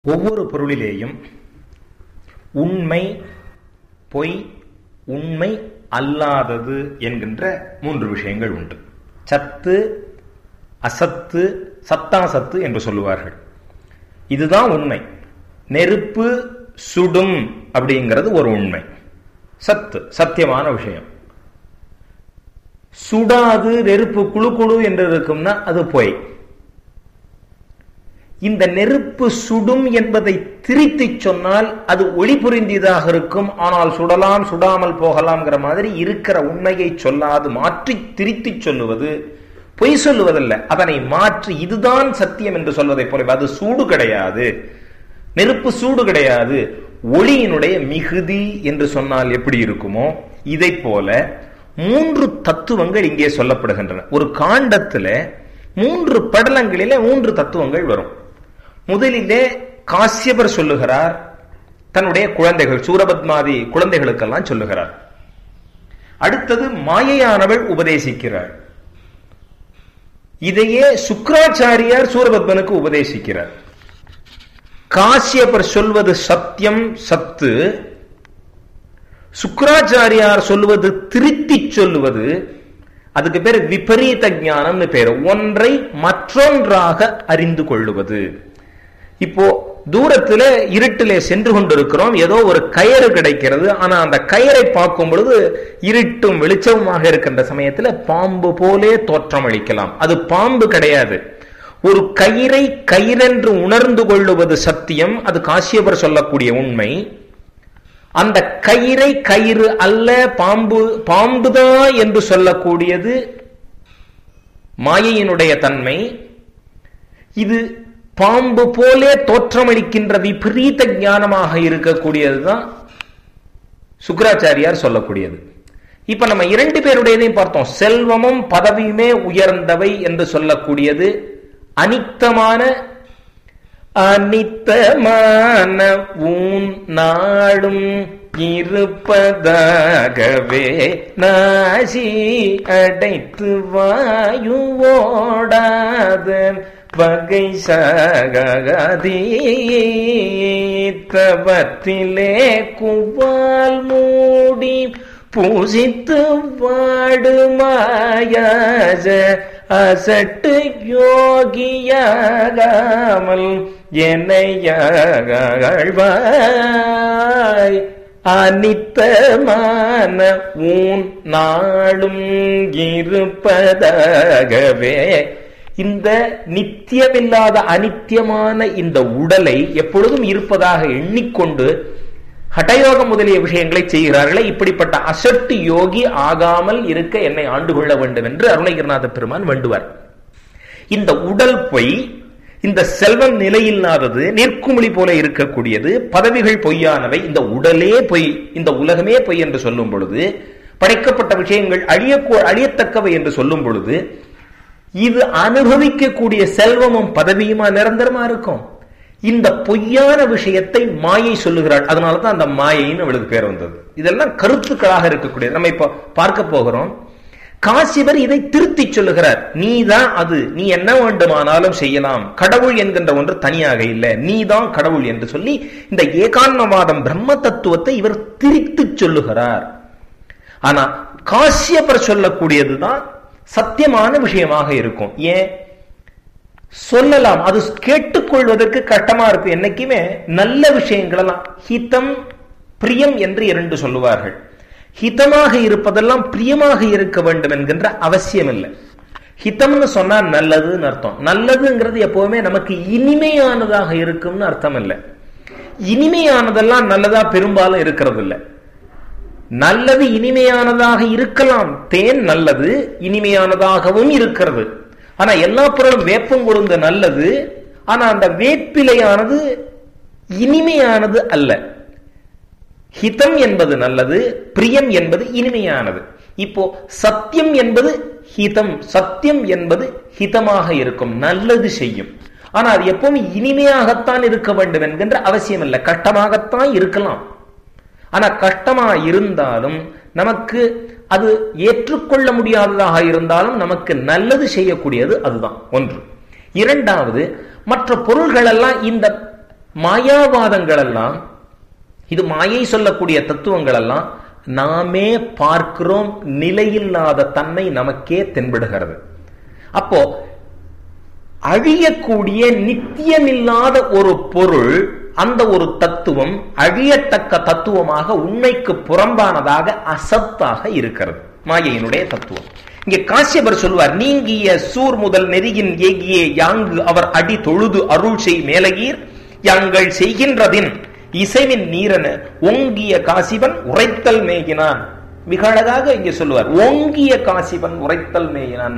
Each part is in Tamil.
ஒவ்வொரு பொருளிலேயும் உண்மை பொய் உண்மை அல்லாதது என்கின்ற மூன்று விஷயங்கள் உண்டு சத்து அசத்து சத்தாசத்து என்று சொல்லுவார்கள் இதுதான் உண்மை நெருப்பு சுடும் அப்படிங்கிறது ஒரு உண்மை சத்து சத்தியமான விஷயம் சுடாது நெருப்பு குழு குழு என்று இருக்கும்னா அது பொய் இந்த நெருப்பு சுடும் என்பதை திரித்து சொன்னால் அது ஒளி புரிந்தியதாக இருக்கும் ஆனால் சுடலாம் சுடாமல் போகலாம்ங்கிற மாதிரி இருக்கிற உண்மையை சொல்லாது மாற்றி திரித்து சொல்லுவது பொய் சொல்லுவதல்ல அதனை மாற்றி இதுதான் சத்தியம் என்று சொல்வதை போல அது சூடு கிடையாது நெருப்பு சூடு கிடையாது ஒளியினுடைய மிகுதி என்று சொன்னால் எப்படி இருக்குமோ இதை போல மூன்று தத்துவங்கள் இங்கே சொல்லப்படுகின்றன ஒரு காண்டத்துல மூன்று படலங்களிலே மூன்று தத்துவங்கள் வரும் முதலிலே காசியபர் சொல்லுகிறார் தன்னுடைய குழந்தைகள் சூரபத்மாதி குழந்தைகளுக்கெல்லாம் சொல்லுகிறார் அடுத்தது மாயையானவள் உபதேசிக்கிறாள் இதையே சுக்கராச்சாரியார் சூரபத்மனுக்கு உபதேசிக்கிறார் காசியப்பர் சொல்வது சத்தியம் சத்து சுக்கராச்சாரியார் சொல்லுவது திருத்தி சொல்லுவது அதுக்கு பேர் விபரீத ஞானம்னு பேர் ஒன்றை மற்றொன்றாக அறிந்து கொள்ளுவது இப்போ தூரத்துல இருட்டிலே சென்று கொண்டிருக்கிறோம் ஏதோ ஒரு கயறு கிடைக்கிறது ஆனா அந்த கயரை பார்க்கும் பொழுது இருட்டும் வெளிச்சமுமாக இருக்கின்ற சமயத்துல பாம்பு போலே தோற்றம் அளிக்கலாம் அது பாம்பு கிடையாது ஒரு கயிறை கயிறென்று உணர்ந்து கொள்ளுவது சத்தியம் அது காசியபர் சொல்லக்கூடிய உண்மை அந்த கயிறை கயிறு அல்ல பாம்பு பாம்புதான் என்று சொல்லக்கூடியது மாயையினுடைய தன்மை இது பாம்பு போலே தோற்றமளிக்கின்ற விபரீத ஞானமாக இருக்கக்கூடியதுதான் சுக்கராச்சாரியார் சொல்லக்கூடியது இப்ப நம்ம இரண்டு பேருடையதையும் பார்த்தோம் செல்வமும் பதவியுமே உயர்ந்தவை என்று சொல்லக்கூடியது அனித்தமான அனித்தமான ஊன் நாடும் இருப்பதாகவே நாசி அடைத்து வாயுவோடாத வகை சகதீத்தவத்திலே குவால் மூடி பூசித்து வாடுமாயாஜ அசட்டு யோகியாகாமல் என்னையாழ்வாய் அனித்தமான ஊன் நாளும் இருப்பதாகவே இந்த நித்தியமில்லாத அனித்தியமான இந்த உடலை எப்பொழுதும் இருப்பதாக எண்ணிக்கொண்டு ஹட்டயோகம் முதலிய விஷயங்களை செய்கிறார்களே இப்படிப்பட்ட அசட்டு யோகி ஆகாமல் இருக்க என்னை ஆண்டு கொள்ள வேண்டும் என்று அருணகிரிநாத பெருமான் வேண்டுவார் இந்த உடல் பொய் இந்த செல்வம் நிலையில்லாதது நெற்குமிழி போல இருக்கக்கூடியது பதவிகள் பொய்யானவை இந்த உடலே பொய் இந்த உலகமே பொய் என்று சொல்லும் பொழுது படைக்கப்பட்ட விஷயங்கள் அழிய அழியத்தக்கவை என்று சொல்லும் பொழுது இது அனுபவிக்கக்கூடிய செல்வமும் பதவியுமா நிரந்தரமா இருக்கும் இந்த பொய்யான விஷயத்தை மாயை சொல்லுகிறாள் அதனாலதான் அந்த மாயைன்னு அவளுக்கு பேர் வந்தது இதெல்லாம் கருத்துக்களாக இருக்கக்கூடியது நம்ம இப்ப பார்க்க போகிறோம் காசிவர் இதை திருத்தி சொல்லுகிறார் நீ தான் அது நீ என்ன வேண்டுமானாலும் செய்யலாம் கடவுள் என்கின்ற ஒன்று தனியாக இல்லை நீ தான் கடவுள் என்று சொல்லி இந்த ஏகான்னவாதம் பிரம்ம தத்துவத்தை இவர் திரித்து சொல்லுகிறார் ஆனா காசியப்பர் சொல்லக்கூடியதுதான் சத்தியமான விஷயமாக இருக்கும் ஏன் சொல்லலாம் அது கேட்டுக்கொள்வதற்கு கட்டமா இருக்கும் என்னைக்குமே நல்ல விஷயங்கள் எல்லாம் ஹிதம் பிரியம் என்று இரண்டு சொல்லுவார்கள் ஹிதமாக இருப்பதெல்லாம் பிரியமாக இருக்க வேண்டும் என்கின்ற அவசியம் இல்லை ஹிதம்னு சொன்னா நல்லதுன்னு அர்த்தம் நல்லதுங்கிறது எப்பவுமே நமக்கு இனிமையானதாக இருக்கும்னு அர்த்தம் இல்லை இனிமையானதெல்லாம் நல்லதா பெரும்பாலும் இருக்கிறது இல்லை நல்லது இனிமையானதாக இருக்கலாம் தேன் நல்லது இனிமையானதாகவும் இருக்கிறது ஆனா எல்லா பொருளும் வேப்பம் கொடுந்த நல்லது ஆனா அந்த வேப்பிலையானது இனிமையானது அல்ல ஹிதம் என்பது நல்லது பிரியம் என்பது இனிமையானது இப்போ சத்தியம் என்பது ஹிதம் சத்தியம் என்பது ஹிதமாக இருக்கும் நல்லது செய்யும் ஆனா அது எப்பவும் இனிமையாகத்தான் இருக்க வேண்டும் என்கின்ற அவசியம் இல்லை கட்டமாகத்தான் இருக்கலாம் ஆனா கஷ்டமா இருந்தாலும் நமக்கு அது ஏற்றுக்கொள்ள முடியாததாக இருந்தாலும் நமக்கு நல்லது செய்யக்கூடியது அதுதான் ஒன்று இரண்டாவது மற்ற பொருள்கள் எல்லாம் இந்த மாயாவாதங்கள் எல்லாம் இது மாயை சொல்லக்கூடிய தத்துவங்கள் எல்லாம் நாமே பார்க்கிறோம் நிலையில்லாத தன்மை நமக்கே தென்படுகிறது அப்போ அழியக்கூடிய நித்தியமில்லாத ஒரு பொருள் அந்த ஒரு தத்துவம் அழியத்தக்க தத்துவமாக உண்மைக்கு புறம்பானதாக அசத்தாக இருக்கிறது மாயையினுடைய தத்துவம் இங்கே காசியவர் சொல்வார் நீங்கிய சூர் முதல் நெறியின் ஏகிய யாங்கு அவர் அடி தொழுது அருள் செய் மேலகீர் யாங்கள் செய்கின்றதின் இசைவின் நீரன ஓங்கிய காசிவன் உரைத்தல் மேகினான் மிக அழகாக இங்கே சொல்லுவார் ஓங்கிய காசிவன் உரைத்தல் மேகினான்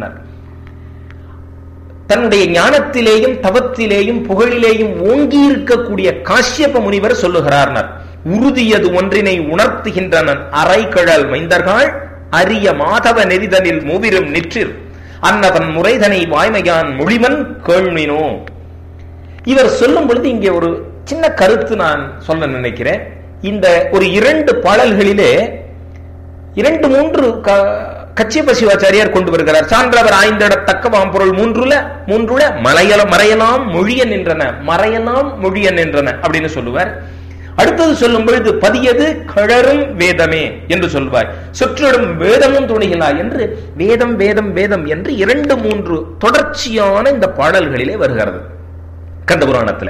தன்னுடைய ஞானத்திலேயும் தவத்திலேயும் புகழிலேயும் ஓங்கி இருக்கக்கூடிய காஷ்யப முனிவர் சொல்லுகிறார்னர் உறுதியது ஒன்றினை உணர்த்துகின்றனன் அரைக்கழல் மைந்தர்கள் அரிய மாதவ நெறிதனில் மூவிரும் நிற்றிர் அன்னவன் முறைதனை வாய்மையான் மொழிவன் கேள்வினோ இவர் சொல்லும் பொழுது இங்கே ஒரு சின்ன கருத்து நான் சொல்ல நினைக்கிறேன் இந்த ஒரு இரண்டு பாடல்களிலே இரண்டு மூன்று கச்சியப்ப சிவாச்சாரியார் கொண்டு வருகிறார் சான்றவர் ஆய்ந்திடத்தக்க வாம்பொருள் மூன்றுல மூன்றுல மலையல மறையலாம் மொழிய நின்றன மறையலாம் மொழிய நின்றன அப்படின்னு சொல்லுவார் அடுத்தது சொல்லும் பொழுது பதியது கழரும் வேதமே என்று சொல்வாய் சொற்றொடும் வேதமும் துணிகளா என்று வேதம் வேதம் வேதம் என்று இரண்டு மூன்று தொடர்ச்சியான இந்த பாடல்களிலே வருகிறது கந்த புராணத்துல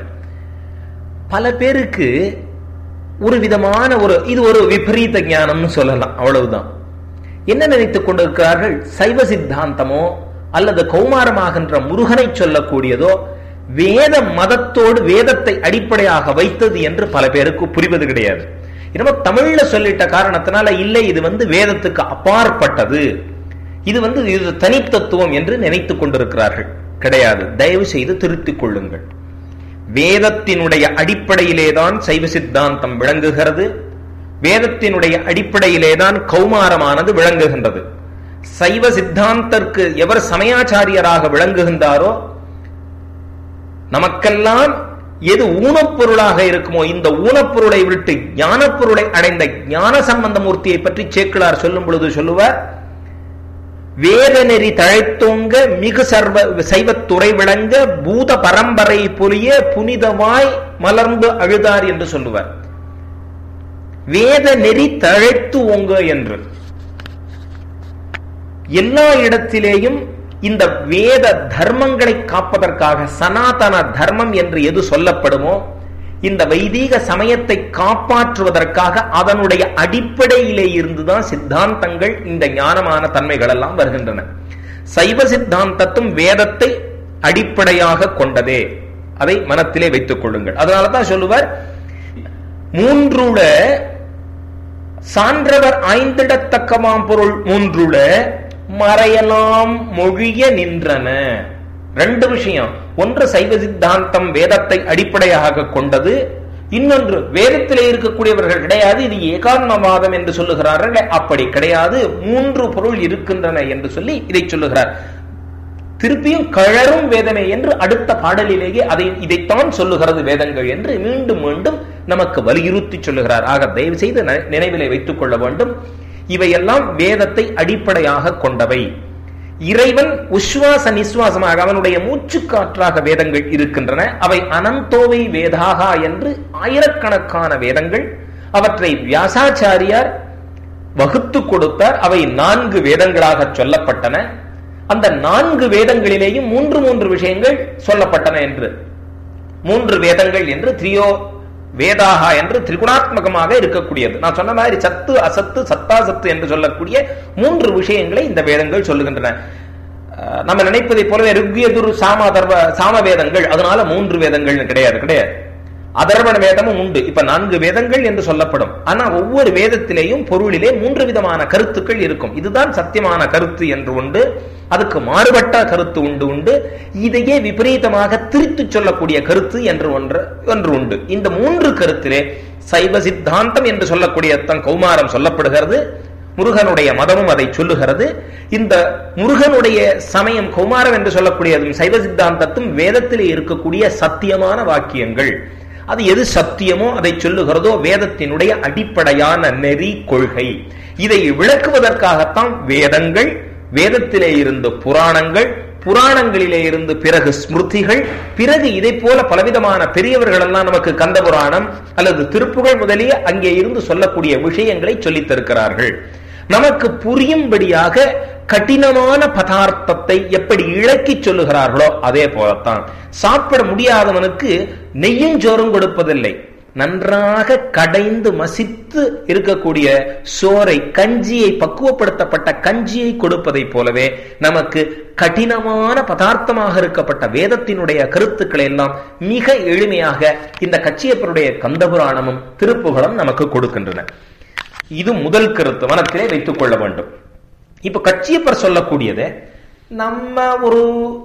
பல பேருக்கு ஒரு விதமான ஒரு இது ஒரு விபரீத ஞானம்னு சொல்லலாம் அவ்வளவுதான் என்ன நினைத்துக் கொண்டிருக்கிறார்கள் சைவ சித்தாந்தமோ அல்லது கௌமாரமாகின்ற முருகனை சொல்லக்கூடியதோ வேத மதத்தோடு வேதத்தை அடிப்படையாக வைத்தது என்று பல பேருக்கு புரிவது கிடையாது நம்ம தமிழ்ல சொல்லிட்ட காரணத்தினால இல்லை இது வந்து வேதத்துக்கு அப்பாற்பட்டது இது வந்து இது தனித்தத்துவம் என்று நினைத்துக் கொண்டிருக்கிறார்கள் கிடையாது தயவு செய்து திருத்திக் கொள்ளுங்கள் வேதத்தினுடைய அடிப்படையிலேதான் சைவ சித்தாந்தம் விளங்குகிறது வேதத்தினுடைய அடிப்படையிலேதான் கௌமாரமானது விளங்குகின்றது சைவ சித்தாந்தற்கு எவர் சமயாச்சாரியராக விளங்குகின்றாரோ நமக்கெல்லாம் எது ஊனப்பொருளாக இருக்குமோ இந்த ஊனப்பொருளை விட்டு ஞானப்பொருளை அடைந்த ஞான சம்பந்த மூர்த்தியை பற்றி சேக்கிழார் சொல்லும் பொழுது சொல்லுவார் வேத நெறி தழைத்தோங்க மிகு சர்வ சைவத்துறை விளங்க பூத பரம்பரை பொலிய புனிதமாய் மலர்ந்து அழுதார் என்று சொல்லுவார் வேத நெறி தழைத்து ஓங்க என்று எல்லா இடத்திலேயும் இந்த வேத தர்மங்களை காப்பதற்காக சனாதன தர்மம் என்று எது சொல்லப்படுமோ இந்த வைதீக சமயத்தை காப்பாற்றுவதற்காக அதனுடைய அடிப்படையிலே இருந்துதான் சித்தாந்தங்கள் இந்த ஞானமான தன்மைகள் எல்லாம் வருகின்றன சைவ சித்தாந்தத்தும் வேதத்தை அடிப்படையாக கொண்டதே அதை மனத்திலே வைத்துக் கொள்ளுங்கள் அதனாலதான் சொல்லுவார் மூன்றுல சான்றவர் ஐந்திடத்தக்கமாம் பொருள் மூன்றுல மறையலாம் மொழிய நின்றன ரெண்டு விஷயம் ஒன்று சைவ சித்தாந்தம் வேதத்தை அடிப்படையாக கொண்டது இன்னொன்று வேதத்திலே இருக்கக்கூடியவர்கள் கிடையாது இது ஏகான்மவாதம் என்று சொல்லுகிறார்கள் அப்படி கிடையாது மூன்று பொருள் இருக்கின்றன என்று சொல்லி இதை சொல்லுகிறார் திருப்பியும் கழரும் வேதமே என்று அடுத்த பாடலிலேயே அதை இதைத்தான் சொல்லுகிறது வேதங்கள் என்று மீண்டும் மீண்டும் நமக்கு வலியுறுத்தி சொல்லுகிறார் ஆக தயவு செய்து நினைவிலே வைத்துக் கொள்ள வேண்டும் இவையெல்லாம் வேதத்தை அடிப்படையாக கொண்டவை இறைவன் உஸ்வாச நிஸ்வாசமாக அவனுடைய மூச்சு காற்றாக வேதங்கள் இருக்கின்றன அவை அனந்தோவை வேதாகா என்று ஆயிரக்கணக்கான வேதங்கள் அவற்றை வியாசாச்சாரியார் வகுத்து கொடுத்தார் அவை நான்கு வேதங்களாக சொல்லப்பட்டன அந்த நான்கு வேதங்களிலேயும் மூன்று மூன்று விஷயங்கள் சொல்லப்பட்டன என்று மூன்று வேதங்கள் என்று திரியோ வேதாகா என்று திரிகுணாத்மகமாக இருக்கக்கூடியது நான் சொன்ன மாதிரி சத்து அசத்து சத்தாசத்து என்று சொல்லக்கூடிய மூன்று விஷயங்களை இந்த வேதங்கள் சொல்லுகின்றன நம்ம நினைப்பதை போலவே ருக்யதுரு சாம அதர்வ சாம வேதங்கள் அதனால மூன்று வேதங்கள் கிடையாது கிடையாது அதர்வண வேதமும் உண்டு இப்ப நான்கு வேதங்கள் என்று சொல்லப்படும் ஆனா ஒவ்வொரு வேதத்திலேயும் பொருளிலே மூன்று விதமான கருத்துக்கள் இருக்கும் இதுதான் சத்தியமான கருத்து என்று உண்டு அதுக்கு மாறுபட்ட கருத்து உண்டு உண்டு இதையே விபரீதமாக திரித்து சொல்லக்கூடிய கருத்து என்று ஒன்று ஒன்று உண்டு இந்த மூன்று கருத்திலே சைவ சித்தாந்தம் என்று சொல்லக்கூடிய தன் கௌமாரம் சொல்லப்படுகிறது முருகனுடைய மதமும் அதை சொல்லுகிறது இந்த முருகனுடைய சமயம் கௌமாரம் என்று சொல்லக்கூடியதும் சைவ சித்தாந்தத்தும் வேதத்திலே இருக்கக்கூடிய சத்தியமான வாக்கியங்கள் அது எது சத்தியமோ அதை சொல்லுகிறதோ வேதத்தினுடைய அடிப்படையான நெறி கொள்கை இதை விளக்குவதற்காகத்தான் வேதங்கள் வேதத்திலே இருந்த புராணங்கள் புராணங்களிலே இருந்து பிறகு ஸ்மிருதிகள் பிறகு இதை போல பலவிதமான பெரியவர்கள் எல்லாம் நமக்கு கந்த புராணம் அல்லது திருப்புகள் முதலிய அங்கே இருந்து சொல்லக்கூடிய விஷயங்களை சொல்லித் தருக்கிறார்கள் நமக்கு புரியும்படியாக கடினமான பதார்த்தத்தை எப்படி இழக்கி சொல்லுகிறார்களோ அதே போலத்தான் சாப்பிட முடியாதவனுக்கு நெய்யும் சோறும் கொடுப்பதில்லை நன்றாக கடைந்து மசித்து இருக்கக்கூடிய சோரை கஞ்சியை பக்குவப்படுத்தப்பட்ட கஞ்சியை கொடுப்பதை போலவே நமக்கு கடினமான பதார்த்தமாக இருக்கப்பட்ட வேதத்தினுடைய கருத்துக்களை எல்லாம் மிக எளிமையாக இந்த கச்சியப்பருடைய கந்தபுராணமும் திருப்புகளும் நமக்கு கொடுக்கின்றன இது முதல் கருத்து மனத்திலே வைத்துக் கொள்ள வேண்டும் இப்ப கட்சியப்பர் சொல்லக்கூடியதை நம்ம ஒரு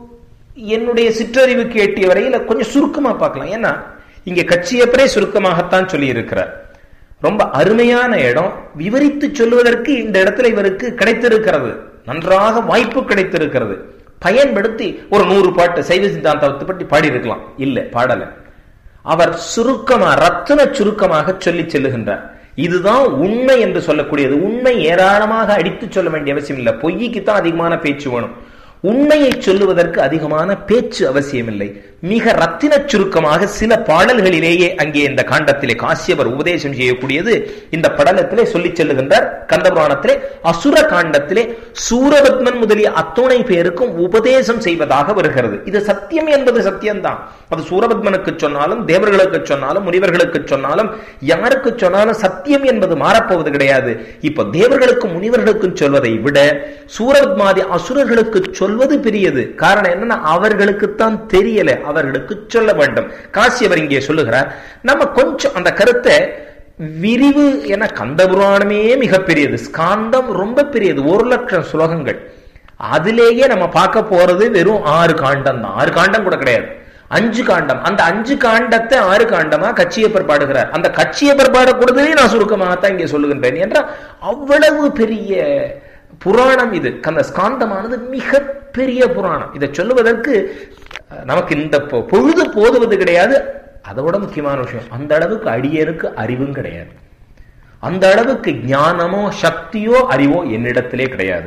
என்னுடைய சிற்றறிவுக்கு எட்டிய வரையில கொஞ்சம் சுருக்கமா பார்க்கலாம் ஏன்னா இங்க கட்சியப்பரே சுருக்கமாகத்தான் சொல்லி இருக்கிறார் ரொம்ப அருமையான இடம் விவரித்து சொல்லுவதற்கு இந்த இடத்துல இவருக்கு கிடைத்திருக்கிறது நன்றாக வாய்ப்பு கிடைத்திருக்கிறது பயன்படுத்தி ஒரு நூறு பாட்டு சைவ சித்தாந்தத்தை பற்றி பாடி இருக்கலாம் இல்ல பாடல அவர் சுருக்கமா ரத்தின சுருக்கமாக சொல்லி செல்லுகின்றார் இதுதான் உண்மை என்று சொல்லக்கூடியது உண்மை ஏராளமாக அடித்து சொல்ல வேண்டிய அவசியம் இல்லை பொய்க்கு தான் அதிகமான பேச்சு வேணும் உண்மையை சொல்லுவதற்கு அதிகமான பேச்சு அவசியமில்லை மிக ரத்தின சுருக்கமாக சில பாடல்களிலேயே அங்கே இந்த காண்டத்திலே காசியவர் உபதேசம் செய்யக்கூடியது இந்த படலத்திலே சொல்லி செல்லுகின்றார் கந்தபுராணத்திலே அசுர காண்டத்திலே சூரபத்மன் முதலிய அத்துணை பேருக்கும் உபதேசம் செய்வதாக வருகிறது இது சத்தியம் என்பது சத்தியம்தான் அது சூரபத்மனுக்கு சொன்னாலும் தேவர்களுக்கு சொன்னாலும் முனிவர்களுக்கு சொன்னாலும் யாருக்கு சொன்னாலும் சத்தியம் என்பது மாறப்போவது கிடையாது இப்ப தேவர்களுக்கும் முனிவர்களுக்கும் சொல்வதை விட சூரபத்மாதி அசுரர்களுக்கு சொல்வது பெரியது காரணம் என்னன்னா அவர்களுக்குத்தான் தெரியல அவர்களுக்கு சொல்ல வேண்டும் காசியவர் இங்கே சொல்லுகிறார் நம்ம கொஞ்சம் அந்த கருத்தை விரிவு என கந்தபுராணமே மிகப்பெரியது ஸ்காந்தம் ரொம்ப பெரியது ஒரு லட்சம் ஸ்லோகங்கள் அதிலேயே நம்ம பார்க்க போறது வெறும் ஆறு காண்டம் தான் ஆறு காண்டம் கூட கிடையாது அஞ்சு காண்டம் அந்த அஞ்சு காண்டத்தை ஆறு காண்டமா கட்சியப்பர் பாடுகிறார் அந்த கட்சியப்பர் பாடக்கூடதே நான் சுருக்கமாகத்தான் இங்கே சொல்லுகின்றேன் என்றால் அவ்வளவு பெரிய புராணம் இது அந்த ஸ்காந்தமானது மிக பெரிய புராணம் இதை சொல்லுவதற்கு நமக்கு இந்த பொழுது போதுவது கிடையாது அதை விட முக்கியமான விஷயம் அந்த அளவுக்கு அடியருக்கு அறிவும் கிடையாது அந்த அளவுக்கு ஞானமோ சக்தியோ அறிவோ என்னிடத்திலே கிடையாது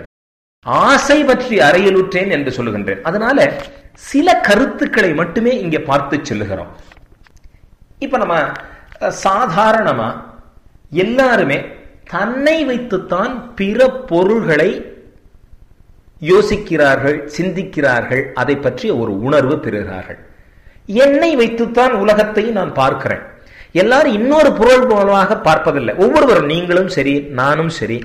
ஆசை பற்றி அறையலுற்றேன் என்று சொல்லுகின்றேன் அதனால சில கருத்துக்களை மட்டுமே இங்கே பார்த்து செல்லுகிறோம் இப்ப நம்ம சாதாரணமா எல்லாருமே தன்னை வைத்துத்தான் பிற பொருள்களை யோசிக்கிறார்கள் சிந்திக்கிறார்கள் அதை பற்றிய ஒரு உணர்வு பெறுகிறார்கள் என்னை வைத்துத்தான் உலகத்தை நான் பார்க்கிறேன் எல்லாரும் இன்னொரு பொருள் மூலமாக பார்ப்பதில்லை ஒவ்வொருவரும் நீங்களும் சரி நானும் சரி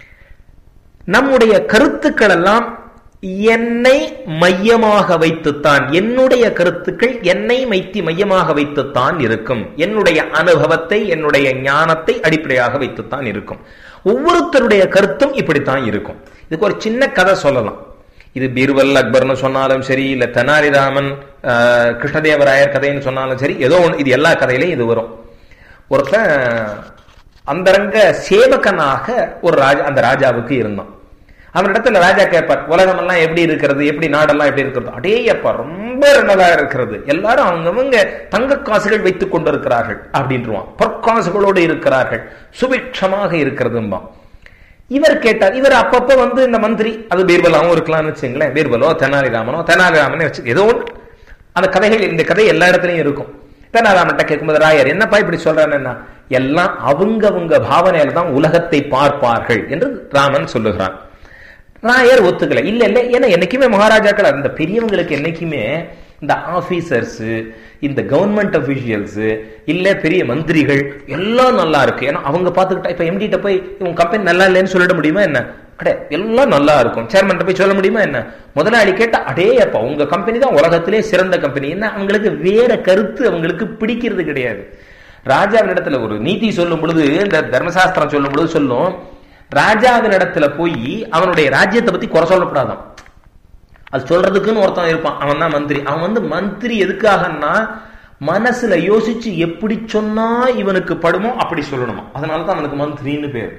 நம்முடைய கருத்துக்கள் எல்லாம் என்னை மையமாக வைத்துத்தான் என்னுடைய கருத்துக்கள் என்னை மைத்தி மையமாக வைத்துத்தான் இருக்கும் என்னுடைய அனுபவத்தை என்னுடைய ஞானத்தை அடிப்படையாக வைத்துத்தான் இருக்கும் ஒவ்வொருத்தருடைய கருத்தும் இப்படித்தான் இருக்கும் இதுக்கு ஒரு சின்ன கதை சொல்லலாம் இது பீர்வல் அக்பர்னு சொன்னாலும் சரி இல்ல தெனாலிராமன் கிருஷ்ணதேவராயர் கதைன்னு சொன்னாலும் சரி ஏதோ ஒன்று இது எல்லா கதையிலையும் இது வரும் ஒருத்தன் அந்தரங்க சேவகனாக ஒரு ராஜா அந்த ராஜாவுக்கு இருந்தான் அவனிடத்துல ராஜா கேட்பார் உலகம் எல்லாம் எப்படி இருக்கிறது எப்படி நாடெல்லாம் எப்படி இருக்கிறது அடே அப்பா ரொம்ப நல்லதா இருக்கிறது எல்லாரும் அவங்கவங்க தங்க காசுகள் வைத்துக் கொண்டிருக்கிறார்கள் அப்படின்றான் பொற்காசுகளோடு இருக்கிறார்கள் சுபிக்ஷமாக இருக்கிறதும்பா இவர் கேட்டார் இவர் அப்பப்ப வந்து இந்த மந்திரி அது பீர்பலாவும் இருக்கலாம்னு வச்சுங்களேன் பீர்பலோ தெனாலிராமனோ தெனாலிராமனே வச்சு ஏதோ ஒன்று அந்த கதைகள் இந்த கதை எல்லா இடத்துலயும் இருக்கும் தெனாலிராமன்ட்ட கேட்கும்போது ராயர் என்னப்பா இப்படி சொல்றான்னா எல்லாம் அவங்கவங்க பாவனையில தான் உலகத்தை பார்ப்பார்கள் என்று ராமன் சொல்லுகிறான் ராயர் ஒத்துக்கல இல்ல இல்ல ஏன்னா என்னைக்குமே மகாராஜாக்கள் அந்த பெரியவங்களுக்கு என்னைக்குமே இந்த ஆபீசர்ஸ் இந்த கவர்மெண்ட் அபிஷியல்ஸ் இல்ல பெரிய மந்திரிகள் எல்லாம் நல்லா இருக்கு ஏன்னா அவங்க பாத்துக்கிட்டா இப்ப எம்டிட்ட போய் உங்க கம்பெனி நல்லா இல்லைன்னு சொல்லிட முடியுமா என்ன கிடையாது எல்லாம் நல்லா இருக்கும் சேர்மன் போய் சொல்ல முடியுமா என்ன முதலாளி கேட்டா அடே அப்பா உங்க கம்பெனி தான் உலகத்திலே சிறந்த கம்பெனி என்ன அவங்களுக்கு வேற கருத்து அவங்களுக்கு பிடிக்கிறது கிடையாது ராஜாவின் இடத்துல ஒரு நீதி சொல்லும் பொழுது இந்த தர்மசாஸ்திரம் சொல்லும் பொழுது சொல்லும் ராஜாவின் இடத்துல போய் அவனுடைய ராஜ்யத்தை பத்தி குறை சொல்லப்படாதான் அது சொல்றதுக்குன்னு ஒருத்தன் இருப்பான் அவன் தான் மந்திரி அவன் வந்து மந்திரி எதுக்காகன்னா மனசுல யோசிச்சு எப்படி சொன்னா இவனுக்கு படுமோ அப்படி சொல்லணுமா அதனாலதான் அவனுக்கு மந்திரின்னு பேர்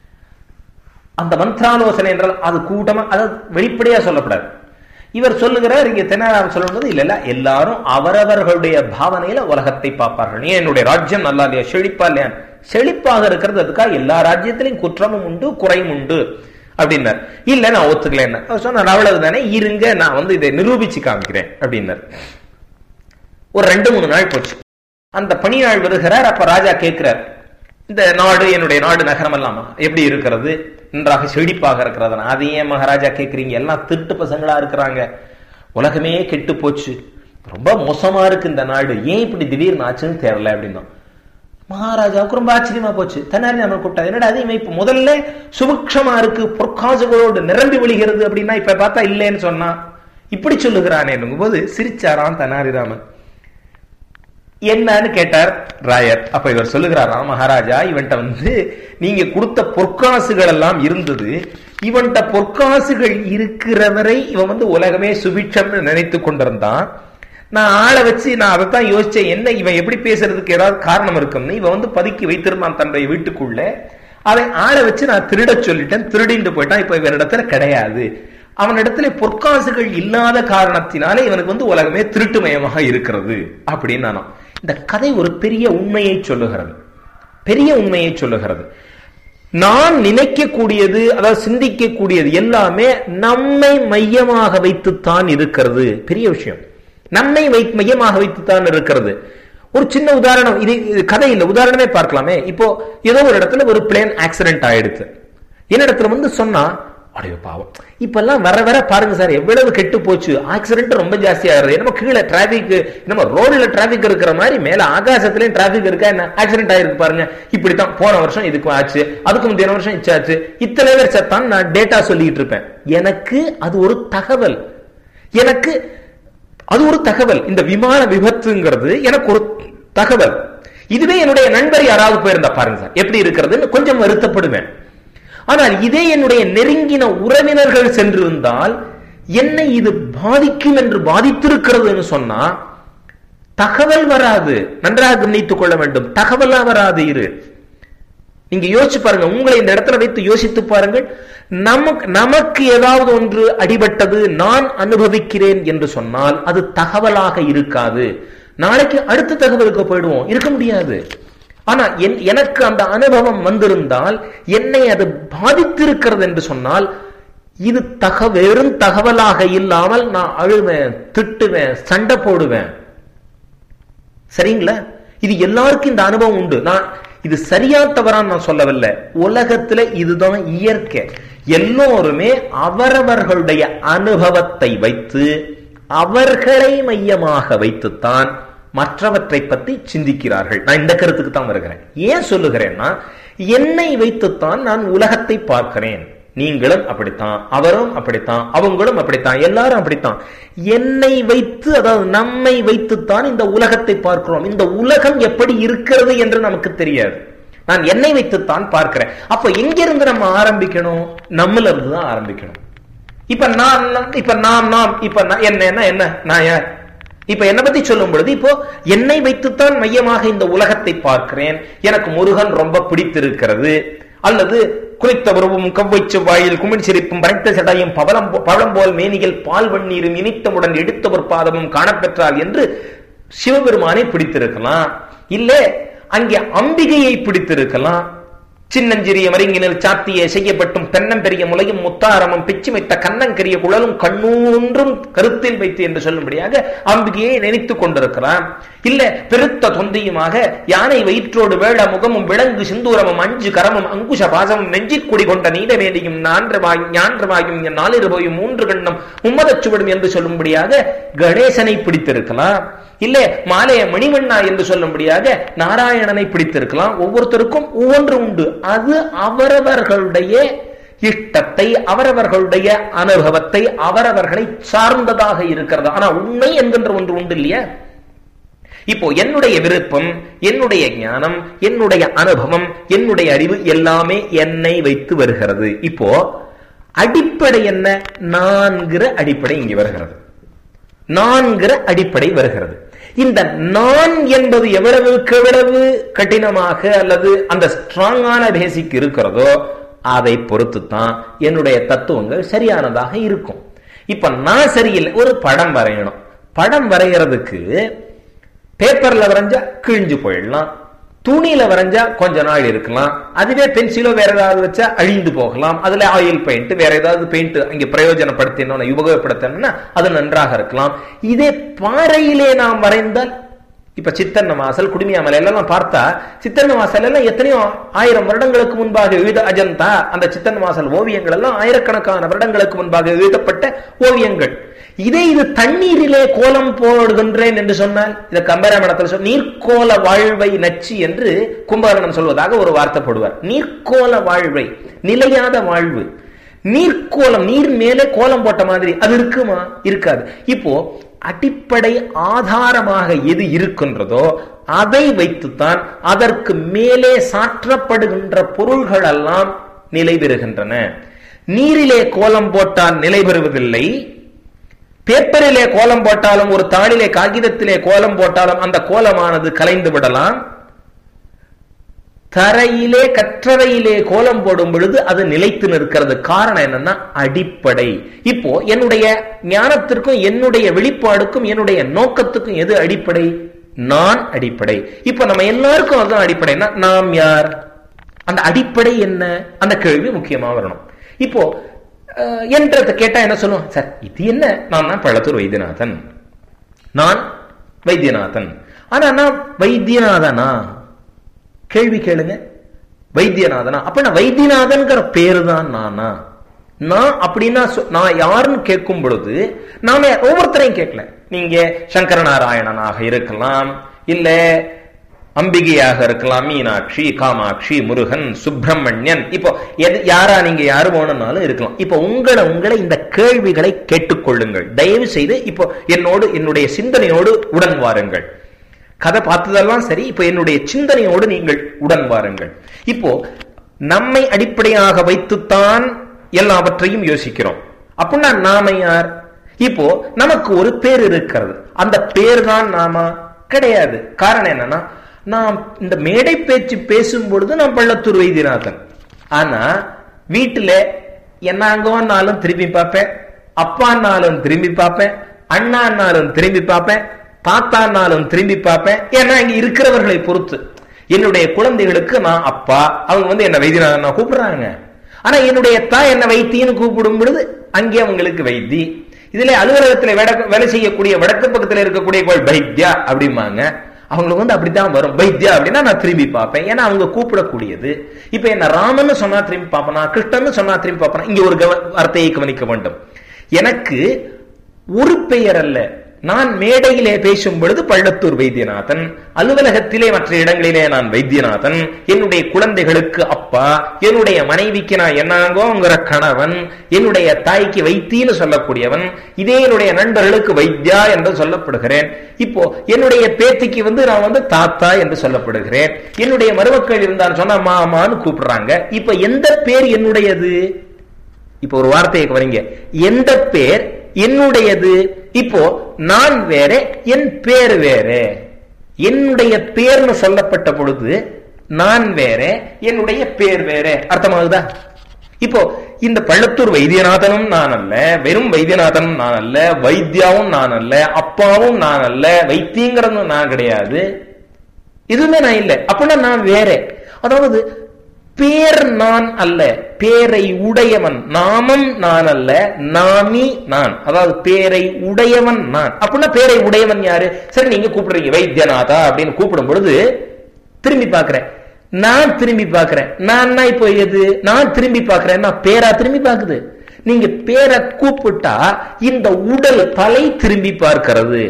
அந்த மந்திராலோசனை என்றால் அது கூட்டமா அதாவது வெளிப்படையா சொல்லப்படாது இவர் சொல்லுகிறார் இங்க தென்னாலிராமன் சொல்லும்போது இல்ல இல்ல எல்லாரும் அவரவர்களுடைய பாவனையில உலகத்தை பார்ப்பார்கள் ஏன் என்னுடைய ராஜ்யம் நல்லா இல்லையா செழிப்பா இல்லையா செழிப்பாக இருக்கிறது அதுக்காக எல்லா ராஜ்யத்திலையும் குற்றமும் உண்டு குறையும் உண்டு அப்படின்னார் இல்ல நான் ஒத்துக்கல சொன்னார் அவ்வளவுதானே இருங்க நான் வந்து இதை நிரூபிச்சு காமிக்கிறேன் அப்படின்னார் ஒரு ரெண்டு மூணு நாள் போச்சு அந்த பணி நாள் வருகிறார் அப்ப ராஜா கேட்கிறார் இந்த நாடு என்னுடைய நாடு நகரம் எல்லாம் எப்படி இருக்கிறது நன்றாக செழிப்பாக இருக்கிறது அது ஏன் மகாராஜா கேட்கறீங்க எல்லாம் திருட்டு பசங்களா இருக்கிறாங்க உலகமே கெட்டு போச்சு ரொம்ப மோசமா இருக்கு இந்த நாடு ஏன் இப்படி திடீர்னு ஆச்சுன்னு தெரியல அப்படின்னா மகாராஜாவுக்கு ரொம்ப ஆச்சரியமா போச்சு தன்னாரி நம்ம கூப்பிட்டா என்னடா அது இவன் இப்ப முதல்ல சுபிக்ஷமா இருக்கு பொற்காசுகளோடு நிரம்பி விழுகிறது அப்படின்னா இப்ப பார்த்தா இல்லைன்னு சொன்னா இப்படி சொல்லுகிறானே போது சிரிச்சாராம் தனாரிராமன் என்னன்னு கேட்டார் ராயர் அப்ப இவர் சொல்லுகிறாராம் மகாராஜா இவன்ட்ட வந்து நீங்க கொடுத்த பொற்காசுகள் எல்லாம் இருந்தது இவன்ட்ட பொற்காசுகள் இருக்கிறவரை இவன் வந்து உலகமே சுபிட்சம்னு நினைத்து கொண்டிருந்தான் நான் ஆளை வச்சு நான் அதைத்தான் யோசிச்சேன் என்ன இவன் எப்படி பேசுறதுக்கு ஏதாவது காரணம் இருக்கும்னு இவன் வந்து பதுக்கி வைத்திருந்தான் தன்னுடைய வீட்டுக்குள்ள அதை ஆளை வச்சு நான் திருட சொல்லிட்டேன் திருடிட்டு போயிட்டான் இப்ப இவனிடத்துல கிடையாது அவனிடத்துல பொற்காசுகள் இல்லாத காரணத்தினாலே இவனுக்கு வந்து உலகமே திருட்டுமயமாக இருக்கிறது அப்படின்னு நானும் இந்த கதை ஒரு பெரிய உண்மையை சொல்லுகிறது பெரிய உண்மையை சொல்லுகிறது நான் நினைக்கக்கூடியது அதாவது சிந்திக்கக்கூடியது எல்லாமே நம்மை மையமாக வைத்துத்தான் இருக்கிறது பெரிய விஷயம் நம்மை வை மையமாக வைத்துத்தான் இருக்கிறது ஒரு சின்ன உதாரணம் இது கதை இல்லை உதாரணமே பார்க்கலாமே இப்போ ஏதோ ஒரு இடத்துல ஒரு பிளேன் ஆக்சிடென்ட் ஆயிடுச்சு என்னிடத்துல வந்து சொன்னா அடையோ பாவம் இப்ப எல்லாம் வர வர பாருங்க சார் எவ்வளவு கெட்டு போச்சு ஆக்சிடென்ட் ரொம்ப ஜாஸ்தி ஆகுது நம்ம கீழே டிராபிக் நம்ம ரோட்ல டிராபிக் இருக்கிற மாதிரி மேல ஆகாசத்திலயும் டிராபிக் இருக்கா என்ன ஆக்சிடென்ட் ஆயிருக்கு பாருங்க இப்படித்தான் போன வருஷம் இதுக்கு ஆச்சு அதுக்கு முந்தின வருஷம் இச்சாச்சு இத்தனை பேர் சத்தான் நான் டேட்டா சொல்லிட்டு இருப்பேன் எனக்கு அது ஒரு தகவல் எனக்கு அது ஒரு தகவல் இந்த விமான விபத்துங்கிறது எனக்கு ஒரு தகவல் இதுவே என்னுடைய நண்பர் யாராவது போயிருந்தா பாருங்க சார் எப்படி இருக்கிறதுன்னு கொஞ்சம் வருத்தப்படுவேன் ஆனால் இதே என்னுடைய நெருங்கின உறவினர்கள் சென்றிருந்தால் என்னை இது பாதிக்கும் என்று பாதித்திருக்கிறதுன்னு சொன்னா தகவல் வராது நன்றாக கவனித்துக் கொள்ள வேண்டும் தகவலா வராது இரு நீங்க யோசிச்சு பாருங்க உங்களை இந்த இடத்துல வைத்து யோசித்து பாருங்கள் நமக்கு நமக்கு ஏதாவது ஒன்று அடிபட்டது நான் அனுபவிக்கிறேன் என்று சொன்னால் அது தகவலாக இருக்காது நாளைக்கு அடுத்த தகவலுக்கு போயிடுவோம் இருக்க முடியாது ஆனா எனக்கு அந்த அனுபவம் வந்திருந்தால் என்னை அது பாதித்திருக்கிறது என்று சொன்னால் இது தக வெறும் தகவலாக இல்லாமல் நான் அழுவேன் திட்டுவேன் சண்டை போடுவேன் சரிங்களா இது எல்லாருக்கும் இந்த அனுபவம் உண்டு நான் இது சரியா தவறான்னு நான் சொல்லவில்லை உலகத்துல இதுதான் இயற்கை எல்லோருமே அவரவர்களுடைய அனுபவத்தை வைத்து அவர்களை மையமாக வைத்துத்தான் மற்றவற்றை பற்றி சிந்திக்கிறார்கள் நான் இந்த கருத்துக்கு தான் வருகிறேன் ஏன் சொல்லுகிறேன்னா என்னை வைத்துத்தான் நான் உலகத்தை பார்க்கிறேன் நீங்களும் அப்படித்தான் அவரும் அப்படித்தான் அவங்களும் அப்படித்தான் எல்லாரும் அப்படித்தான் என்னை வைத்து அதாவது நம்மை வைத்துத்தான் இந்த உலகத்தை பார்க்கிறோம் இந்த உலகம் எப்படி இருக்கிறது என்று நமக்கு தெரியாது நான் என்னை வைத்துத்தான் பார்க்கிறேன் அப்ப எங்கிருந்து நம்ம ஆரம்பிக்கணும் நம்மள இருந்து தான் ஆரம்பிக்கணும் இப்ப நான் இப்ப நாம் நாம் இப்ப என்ன என்ன நான் யார் இப்ப என்ன பத்தி சொல்லும் பொழுது இப்போ என்னை வைத்துத்தான் மையமாக இந்த உலகத்தை பார்க்கிறேன் எனக்கு முருகன் ரொம்ப பிடித்திருக்கிறது அல்லது குளித்த உருவும் கவ்வை செவ்வாயில் குமிழ் சிரிப்பும் படைத்த சடையும் பவளம் பழம் போல் மேனிகள் பால் வண்ணீரும் இனித்தவுடன் எடுத்த ஒரு பாதமும் காணப்பெற்றால் என்று சிவபெருமானை பிடித்திருக்கலாம் இல்ல அங்கே அம்பிகையை பிடித்திருக்கலாம் சின்னஞ்சிறிய மருங்கினில் சாத்திய செய்யப்பட்டும் தென்னம்பெரிய முலையும் முத்தாரமும் பிச்சு வைத்த கண்ணங்கரிய குழலும் கண்ணூன்றும் கருத்தில் வைத்து என்று சொல்லும்படியாக அம்பிகையை நினைத்துக் கொண்டிருக்கிறான் இல்ல பெருத்த தொந்தியுமாக யானை வயிற்றோடு வேள முகமும் விலங்கு சிந்தூரமும் அஞ்சு கரமும் அங்குஷ பாசமும் நெஞ்சிக் குடி கொண்ட நீடவேலியும் நான்றவாயும் ஞான்றவாயும் நாலிரு போயும் மூன்று கண்ணம் மும்மதச்சுவடும் என்று சொல்லும்படியாக கணேசனை பிடித்திருக்கலாம் இல்ல மாலைய மணிவண்ணா என்று சொல்லும்படியாக நாராயணனை பிடித்திருக்கலாம் ஒவ்வொருத்தருக்கும் ஒவ்வொன்று உண்டு அது அவரவர்களுடைய இஷ்டத்தை அவரவர்களுடைய அனுபவத்தை அவரவர்களை சார்ந்ததாக இருக்கிறது ஆனா உண்மை என்கின்ற ஒன்று உண்டு இல்லையா இப்போ என்னுடைய விருப்பம் என்னுடைய ஞானம் என்னுடைய அனுபவம் என்னுடைய அறிவு எல்லாமே என்னை வைத்து வருகிறது இப்போ அடிப்படை என்ன நான்கிற அடிப்படை இங்கே வருகிறது நான்கிற அடிப்படை வருகிறது இந்த நான் என்பது எவ்வளவுக்கு எவ்வளவு கடினமாக அல்லது அந்த ஸ்ட்ராங்கான பேசிக் இருக்கிறதோ அதை பொறுத்து தான் என்னுடைய தத்துவங்கள் சரியானதாக இருக்கும் இப்ப நான் சரியில்லை ஒரு படம் வரையணும் படம் வரைகிறதுக்கு பேப்பர்ல வரைஞ்சா கிழிஞ்சு போயிடலாம் துணியில வரைஞ்சா கொஞ்ச நாள் இருக்கலாம் அதுவே பென்சிலோ வேற ஏதாவது வச்சா அழிந்து போகலாம் அதுல ஆயில் பெயிண்ட் வேற ஏதாவது பெயிண்ட் அங்க பிரயோஜனப்படுத்தினோம் உபயோகப்படுத்தணும்னா அது நன்றாக இருக்கலாம் இதே பாறையிலே நாம் வரைந்தால் இப்ப சித்தன்ன வாசல் குடுமியாமலை எல்லாம் பார்த்தா சித்தன்ன வாசல் எல்லாம் எத்தனையோ ஆயிரம் வருடங்களுக்கு முன்பாக எழுத அஜந்தா அந்த சித்தன்ன வாசல் ஓவியங்கள் எல்லாம் ஆயிரக்கணக்கான வருடங்களுக்கு முன்பாக எழுதப்பட்ட ஓவியங்கள் இதே இது தண்ணீரிலே கோலம் போடுகின்றேன் என்று சொன்னால் இதை கம்பராமணத்தில் சொல் நீர்க்கோல வாழ்வை நச்சு என்று கும்பகரணம் சொல்வதாக ஒரு வார்த்தை போடுவார் நீர்க்கோல வாழ்வை நிலையாத வாழ்வு நீர்க்கோலம் நீர் மேலே கோலம் போட்ட மாதிரி அது இருக்குமா இருக்காது இப்போ அடிப்படை ஆதாரமாக எது இருக்கின்றதோ அதை வைத்துத்தான் அதற்கு மேலே சாற்றப்படுகின்ற பொருள்கள் எல்லாம் நிலை பெறுகின்றன நீரிலே கோலம் போட்டால் நிலை பெறுவதில்லை பேப்பரிலே கோலம் போட்டாலும் ஒரு தாளிலே காகிதத்திலே கோலம் போட்டாலும் அந்த கோலமானது கலைந்து விடலாம் தரையிலே கற்றறையிலே கோலம் போடும் பொழுது அது நிலைத்து நிற்கிறது காரணம் என்னன்னா அடிப்படை இப்போ என்னுடைய ஞானத்திற்கும் என்னுடைய வெளிப்பாடுக்கும் என்னுடைய நோக்கத்துக்கும் எது அடிப்படை நான் அடிப்படை இப்ப நம்ம எல்லாருக்கும் அதுதான் அடிப்படைனா நாம் யார் அந்த அடிப்படை என்ன அந்த கேள்வி முக்கியமா வரணும் இப்போ என்றதை கேட்டா என்ன சொல்லுவோம் சார் இது என்ன நான் தான் பழத்தூர் வைத்தியநாதன் நான் வைத்தியநாதன் ஆனா நான் வைத்தியநாதனா கேள்வி கேளுங்க வைத்தியநாதனா அப்ப நான் வைத்தியநாதன்கிற பேரு தான் நானா நான் அப்படின்னா நான் யாருன்னு கேட்கும் பொழுது நாம ஒவ்வொருத்தரையும் கேட்கல நீங்க சங்கர நாராயணனாக இருக்கலாம் இல்ல அம்பிகையாக இருக்கலாம் மீனாட்சி காமாட்சி முருகன் சுப்பிரமணியன் இப்போ எது யாரா நீங்க யாரு வேணும்னாலும் இருக்கலாம் இப்போ உங்களை உங்களை இந்த கேள்விகளை கேட்டுக்கொள்ளுங்கள் தயவு செய்து இப்போ என்னோடு என்னுடைய சிந்தனையோடு உடன் வாருங்கள் கதை பார்த்ததெல்லாம் சரி இப்ப என்னுடைய சிந்தனையோடு நீங்கள் உடன் வாருங்கள் இப்போ நம்மை அடிப்படையாக வைத்துத்தான் எல்லாவற்றையும் யோசிக்கிறோம் அப்படின்னா நாம யார் இப்போ நமக்கு ஒரு பேர் இருக்கிறது அந்த பேர் தான் நாம கிடையாது காரணம் என்னன்னா நாம் இந்த மேடை பேச்சு பேசும் பொழுது நான் பள்ளத்தூர் வைத்தியநாதன் ஆனா வீட்டுல என்னாங்கன்னாலும் திரும்பி பார்ப்பேன் அப்பான்னாலும் திரும்பி பார்ப்பேன் அண்ணான்னாலும் திரும்பி பார்ப்பேன் தாத்தான்னாலும் திரும்பி பார்ப்பேன் ஏன்னா இங்க இருக்கிறவர்களை பொறுத்து என்னுடைய குழந்தைகளுக்கு நான் அப்பா அவங்க வந்து என்ன வைத்தியநாதன் கூப்பிடுறாங்க ஆனா என்னுடைய தாய் என்ன வைத்தியன்னு கூப்பிடும் பொழுது அங்கே அவங்களுக்கு வைத்தி இதுல அலுவலகத்துல வேலை செய்யக்கூடிய வடக்கு பக்கத்துல இருக்கக்கூடிய வைத்தியா அப்படிம்பாங்க அவங்களுக்கு வந்து அப்படித்தான் வரும் வைத்தியா அப்படின்னா நான் திரும்பி பார்ப்பேன் ஏன்னா அவங்க கூப்பிடக்கூடியது இப்ப என்ன ராமன் சொன்னா திரும்பி பார்ப்பனா கிருஷ்ணன் சொன்னா திரும்பி பார்ப்பனா இங்க ஒரு வார்த்தையை கவனிக்க வேண்டும் எனக்கு ஒரு பெயர் அல்ல நான் மேடையிலே பேசும் பொழுது பள்ளத்தூர் வைத்தியநாதன் அலுவலகத்திலே மற்ற இடங்களிலே நான் வைத்தியநாதன் என்னுடைய குழந்தைகளுக்கு அப்பா என்னுடைய மனைவிக்கு நான் என்னாங்கோங்கிற கணவன் என்னுடைய தாய்க்கு வைத்தின்னு சொல்லக்கூடியவன் இதே என்னுடைய நண்பர்களுக்கு வைத்தியா என்று சொல்லப்படுகிறேன் இப்போ என்னுடைய பேத்திக்கு வந்து நான் வந்து தாத்தா என்று சொல்லப்படுகிறேன் என்னுடைய மருமக்கள் இருந்தான்னு சொன்னா மாமான்னு கூப்பிடுறாங்க இப்ப எந்த பேர் என்னுடையது இப்ப ஒரு வார்த்தையை வரீங்க எந்த பேர் என்னுடையது இப்போ நான் வேற என் பேர் வேற என்னுடைய பேர்னு சொல்லப்பட்ட பொழுது நான் வேற என்னுடைய பேர் வேற அர்த்தமாகுதா இப்போ இந்த பள்ளத்தூர் வைத்தியநாதனும் நான் அல்ல வெறும் வைத்தியநாதனும் நான் அல்ல வைத்தியாவும் நான் அல்ல அப்பாவும் நான் அல்ல வைத்தியங்கிறதும் நான் கிடையாது எதுவுமே நான் இல்லை அப்படின்னா நான் வேற அதாவது பேர் நான் அல்ல பேரை உடையவன் நாமம் நான் அல்ல நாமி நான் அதாவது பேரை உடையவன் நான் அப்படின்னா பேரை உடையவன் யாரு சரி நீங்க கூப்பிடுறீங்க வைத்தியநாதா அப்படின்னு கூப்பிடும் பொழுது திரும்பி பாக்குறேன் நான் திரும்பி பாக்குறேன் நான் இப்போ எது நான் திரும்பி பாக்குறேன் பேரா திரும்பி பாக்குது நீங்க பேரை கூப்பிட்டா இந்த உடல் தலை திரும்பி பார்க்கிறது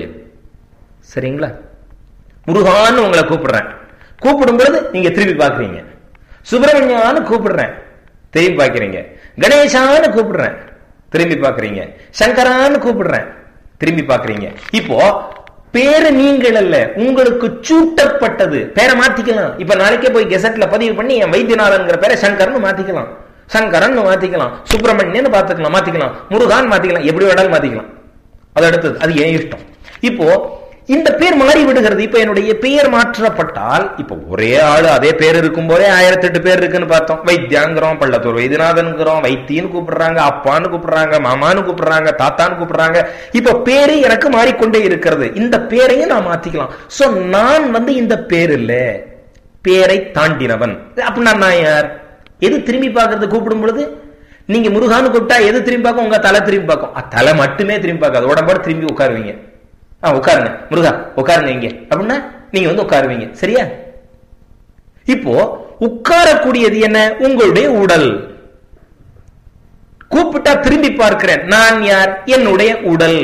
சரிங்களா முருகான்னு உங்களை கூப்பிடுறேன் கூப்பிடும் பொழுது நீங்க திரும்பி பாக்குறீங்க சுப்பிரமணியான்னு கூப்பிடுறேன் திரும்பி பாக்குறீங்க கணேசான்னு கூப்பிடுறேன் திரும்பி பாக்குறீங்க சங்கரான்னு கூப்பிடுறேன் திரும்பி பாக்குறீங்க இப்போ பேரு நீங்கள் அல்ல உங்களுக்கு சூட்டப்பட்டது பேரை மாத்திக்கலாம் இப்ப நாளைக்கே போய் கெசட்ல பதிவு பண்ணி என் வைத்தியநாதன்ங்கிற பேரை சங்கர்னு மாத்திக்கலாம் சங்கரன் மாத்திக்கலாம் சுப்பிரமணியன் பாத்துக்கலாம் மாத்திக்கலாம் முருகான் மாத்திக்கலாம் எப்படி வேணாலும் மாத்திக்கலாம் அது அடுத்தது அது ஏன் இஷ்டம் இப்போ இந்த பேர் மாறி விடுகிறது இப்ப என்னுடைய பெயர் மாற்றப்பட்டால் இப்ப ஒரே ஆளு அதே பேர் இருக்கும் போதே ஆயிரத்தி எட்டு பேர் இருக்குன்னு பார்த்தோம் வைத்தியாங்கிறோம் பள்ளத்தூர் வைத்தியநாதன்கிறோம் வைத்தியன்னு கூப்பிடுறாங்க அப்பான்னு கூப்பிடுறாங்க மாமான்னு கூப்பிடுறாங்க தாத்தான்னு கூப்பிடுறாங்க இப்ப பேரு எனக்கு மாறிக்கொண்டே இருக்கிறது இந்த பேரையும் நான் மாத்திக்கலாம் சோ நான் வந்து இந்த பேர் இல்ல பேரை தாண்டினவன் அப்படின்னா நான் யார் எது திரும்பி பார்க்கறது கூப்பிடும் பொழுது நீங்க முருகான்னு கூப்பிட்டா எது திரும்பி பார்க்கும் உங்க தலை திரும்பி பார்க்கும் அ, தலை மட்டுமே திரும்பி பார்க்காது உடம்போட திரும்பி உட்காருவீங்க ஆ உட்காருங்க முருகா உட்காருங்க இங்க அப்படின்னா நீங்க வந்து உட்காருவீங்க சரியா இப்போ உட்காரக்கூடியது என்ன உங்களுடைய உடல் கூப்பிட்டா திரும்பி பார்க்கிறேன் நான் யார் என்னுடைய உடல்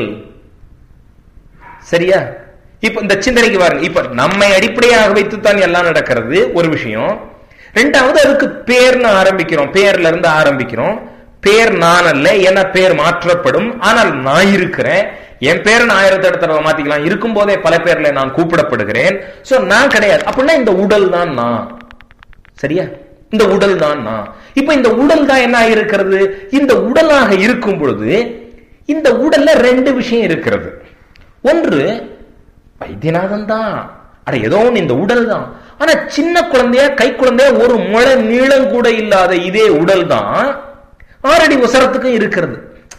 சரியா இப்ப இந்த சிந்தனைக்கு பாருங்க இப்ப நம்மை அடிப்படையாக வைத்துத்தான் எல்லாம் நடக்கிறது ஒரு விஷயம் ரெண்டாவது அதுக்கு பேர்னு ஆரம்பிக்கிறோம் பேர்ல இருந்து ஆரம்பிக்கிறோம் பேர் நான் அல்ல என பேர் மாற்றப்படும் ஆனால் நான் இருக்கிறேன் என் பேரை நான் ஆயிரத்தி இடத்துல தடவை மாத்திக்கலாம் இருக்கும் போதே பல பேர்ல நான் கூப்பிடப்படுகிறேன் சோ நான் கிடையாது அப்படின்னா இந்த உடல் தான் நான் சரியா இந்த உடல் தான் நான் இப்ப இந்த உடல் தான் என்ன இருக்கிறது இந்த உடலாக இருக்கும் பொழுது இந்த உடல்ல ரெண்டு விஷயம் இருக்கிறது ஒன்று வைத்தியநாதன் தான் அட ஏதோ ஒண்ணு இந்த உடல் தான் ஆனா சின்ன குழந்தைய கை குழந்தைய ஒரு முளை நீளம் கூட இல்லாத இதே உடல் தான் ஆறடி உசரத்துக்கும் இருக்கிறது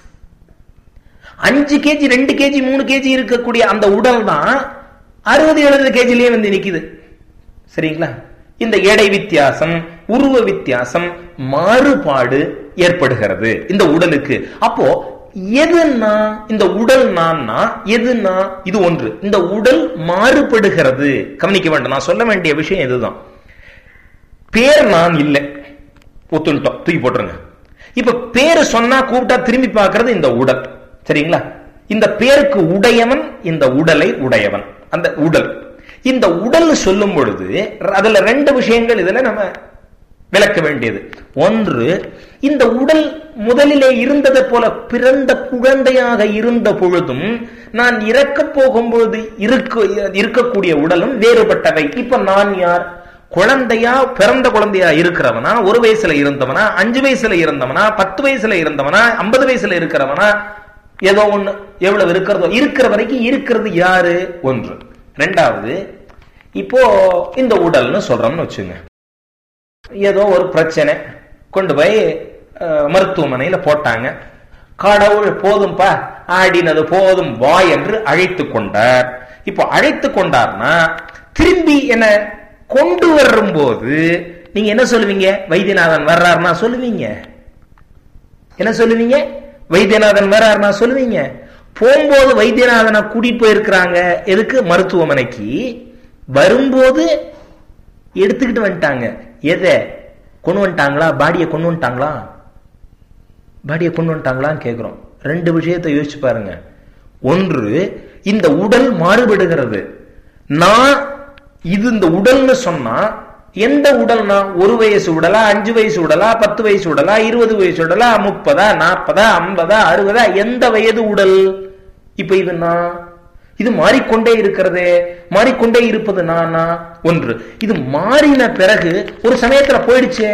அஞ்சு கேஜி ரெண்டு கேஜி மூணு கேஜி இருக்கக்கூடிய அந்த உடல் தான் அறுபது எழுபது கேஜிலேயே வந்து நிக்குது சரிங்களா இந்த எடை வித்தியாசம் உருவ வித்தியாசம் மாறுபாடு ஏற்படுகிறது இந்த உடலுக்கு அப்போ எதுனா இந்த உடல் நான்னா எதுனா இது ஒன்று இந்த உடல் மாறுபடுகிறது கவனிக்க வேண்டும் நான் சொல்ல வேண்டிய விஷயம் இதுதான் பேர் நான் இல்லை ஒத்துட்டோம் தூக்கி போட்டுருங்க இப்ப பேரு சொன்னா கூப்பிட்டா திரும்பி பார்க்கிறது இந்த உடல் சரிங்களா இந்த பேருக்கு உடையவன் இந்த உடலை உடையவன் அந்த உடல் இந்த உடல் சொல்லும் பொழுது அதுல ரெண்டு விஷயங்கள் இதுல நம்ம விளக்க வேண்டியது ஒன்று இந்த உடல் முதலிலே இருந்ததை போல பிறந்த குழந்தையாக இருந்த பொழுதும் நான் இறக்க போகும் பொழுது இருக்க இருக்கக்கூடிய உடலும் வேறுபட்டவை இப்ப நான் யார் குழந்தையா பிறந்த குழந்தையா இருக்கிறவனா ஒரு வயசுல இருந்தவனா அஞ்சு வயசுல இருந்தவனா பத்து வயசுல இருந்தவனா ஐம்பது வயசுல இருக்கிறவனா ஏதோ ஒண்ணு எவ்வளவு இருக்கிறதோ இருக்கிற வரைக்கும் இருக்கிறது யாரு ஒன்று ரெண்டாவது இப்போ இந்த உடல்னு சொல்றோம்னு வச்சுங்க ஏதோ ஒரு பிரச்சனை கொண்டு போய் அஹ், மருத்துவமனையில போட்டாங்க கடவுள் போதும்பா ஆடினது போதும் வா என்று அழைத்து கொண்டார் இப்போ அழைத்து கொண்டார்னா திரும்பி என்ன கொண்டு வரும்போது நீங்க என்ன சொல்லுவீங்க வைத்தியநாதன் வர்றாருன்னா சொல்லுவீங்க என்ன சொல்லுவீங்க வைத்தியநாதன் வர்றாருன்னா சொல்லுவீங்க போகும்போது வைத்தியநாதனை கூட்டிட்டு போயிருக்கிறாங்க எதுக்கு மருத்துவமனைக்கு வரும்போது எடுத்துக்கிட்டு வந்துட்டாங்க எதை கொண்டு வந்துட்டாங்களா பாடியை கொண்டு வந்துட்டாங்களா பாடியை கொண்டு வந்துட்டாங்களான்னு கேட்கிறோம் ரெண்டு விஷயத்தை யோசிச்சு பாருங்க ஒன்று இந்த உடல் மாறுபடுகிறது நான் இது இந்த உடல்னு சொன்னா எந்த உடல்னா ஒரு வயசு உடலா அஞ்சு வயசு உடலா பத்து வயசு உடலா இருபது வயசு உடலா முப்பதா நாற்பதா ஐம்பதா அறுபதா எந்த வயது உடல் இப்ப இது நான் இது மாறிக்கொண்டே இருக்கிறதே மாறிக்கொண்டே இருப்பது நானா ஒன்று இது மாறின பிறகு ஒரு சமயத்துல போயிடுச்சே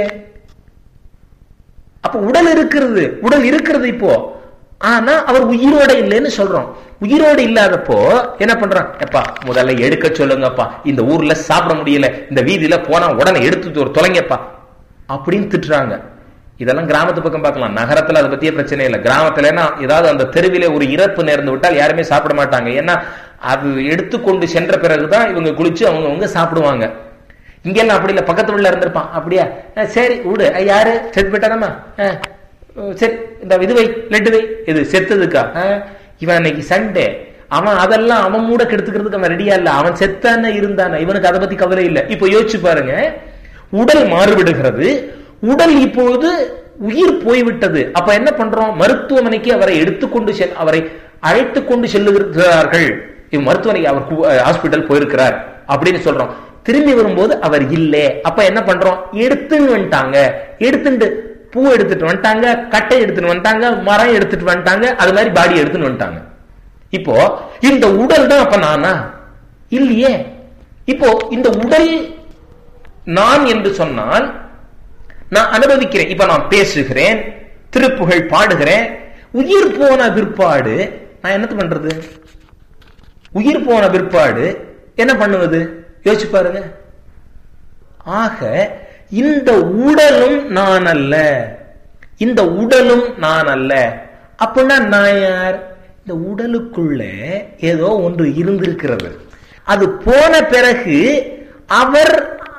அப்ப உடல் இருக்கிறது உடல் இருக்கிறது இப்போ ஆனா அவர் உயிரோட இல்லைன்னு சொல்றோம் உயிரோடு இல்லாதப்போ என்ன பண்றான் எப்பா முதல்ல எடுக்க சொல்லுங்கப்பா இந்த ஊர்ல சாப்பிட முடியல இந்த வீதியில போனா உடனே எடுத்து ஒரு தொலைங்கப்பா அப்படின்னு திட்டுறாங்க இதெல்லாம் கிராமத்து பக்கம் பார்க்கலாம் நகரத்துல அதை பத்தியே பிரச்சனை இல்லை கிராமத்துலன்னா ஏதாவது அந்த தெருவிலே ஒரு இறப்பு நேர்ந்து விட்டால் யாருமே சாப்பிட மாட்டாங்க ஏன்னா அது எடுத்துக்கொண்டு சென்ற பிறகுதான் இவங்க குளிச்சு அவங்க அவங்க சாப்பிடுவாங்க இங்கெல்லாம் அப்படி இல்ல பக்கத்து வீட்டுல இருந்திருப்பான் அப்படியா அஹ் சரி விடு அஹ் யாரு செத்து போயிட்டானம்மா அஹ் சரி இந்த இது வை லட்டு வை இது செத்ததுக்கா அஹ் இவன் அன்னைக்கு சண்டே அவன் அதெல்லாம் அவன் மூட கெடுத்துக்கிறதுக்கு அவன் ரெடியா இல்ல அவன் செத்தானே இருந்தானே இவனுக்கு அதை பத்தி கவலை இல்லை இப்போ யோசிச்சு பாருங்க உடல் மாறுபடுகிறது உடல் இப்பொழுது உயிர் போய்விட்டது அப்ப என்ன பண்றோம் மருத்துவமனைக்கு அவரை எடுத்துக்கொண்டு செல் அவரை அழைத்து கொண்டு செல்லுகிறார்கள் இவ் மருத்துவமனைக்கு அவர் ஹாஸ்பிட்டல் போயிருக்கிறார் அப்படின்னு சொல்றோம் திரும்பி வரும்போது அவர் இல்லே அப்ப என்ன பண்றோம் எடுத்துன்னு வந்துட்டாங்க எடுத்துட்டு பூ எடுத்துட்டு வந்துட்டாங்க கட்டை எடுத்துட்டு வந்துட்டாங்க மரம் எடுத்துட்டு வந்துட்டாங்க அது மாதிரி பாடி எடுத்துன்னு வந்துட்டாங்க இப்போ இந்த உடல் தான் அப்ப நானா இல்லையே இப்போ இந்த உடல் நான் என்று சொன்னால் நான் அனுபவிக்கிறேன் இப்ப நான் பேசுகிறேன் திருப்புகழ் பாடுகிறேன் உயிர் போன பிற்பாடு நான் என்னத்து பண்றது உயிர் போன பிற்பாடு என்ன பண்ணுவது யோசிச்சு பாருங்க ஆக இந்த உடலும் நான் அல்ல இந்த உடலும் நான் அல்ல அப்படின்னா நான் யார் இந்த உடலுக்குள்ள ஏதோ ஒன்று இருந்திருக்கிறது அது போன பிறகு அவர்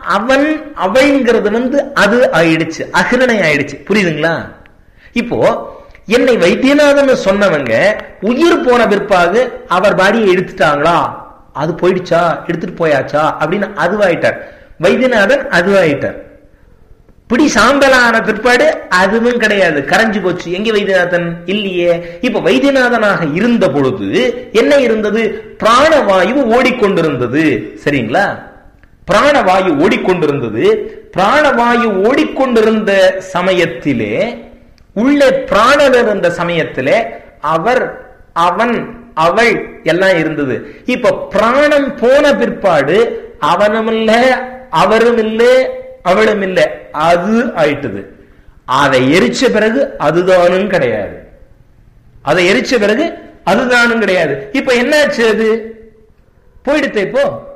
அவன் அவள்ங்கிறது வந்து அது ஆயிடுச்சு அகிரணை ஆயிடுச்சு புரியுதுங்களா இப்போ என்னை வைத்தியநாதன் சொன்னவங்க உயிர் போன பிற்பாடு அவர் பாடியை எடுத்துட்டாங்களா அது போயிடுச்சா எடுத்துட்டு போயாச்சா அப்படின்னு அதுவாயிட்டார் வைத்தியநாதன் அதுவாயிட்டார் பிடி சாம்பலான பிற்பாடு அதுவும் கிடையாது கரைஞ்சு போச்சு எங்க வைத்தியநாதன் இல்லையே இப்ப வைத்தியநாதனாக இருந்த பொழுது என்ன இருந்தது பிராணவாயு ஓடிக்கொண்டிருந்தது சரிங்களா பிராணவாயு ஓடிக்கொண்டிருந்தது பிராணவாயு ஓடிக்கொண்டிருந்த சமயத்திலே உள்ளே பிராணன் இருந்த சமயத்திலே அவர் அவன் அவள் எல்லாம் இருந்தது இப்ப பிராணம் போன பிற்பாடு அவனும் இல்ல அவரும் இல்ல அவளும் இல்ல அது ஆயிட்டது அதை எரிச்ச பிறகு அதுதானும் கிடையாது அதை எரிச்ச பிறகு அதுதானும் கிடையாது இப்ப என்னாச்சு அது போயிடுத்து இப்போ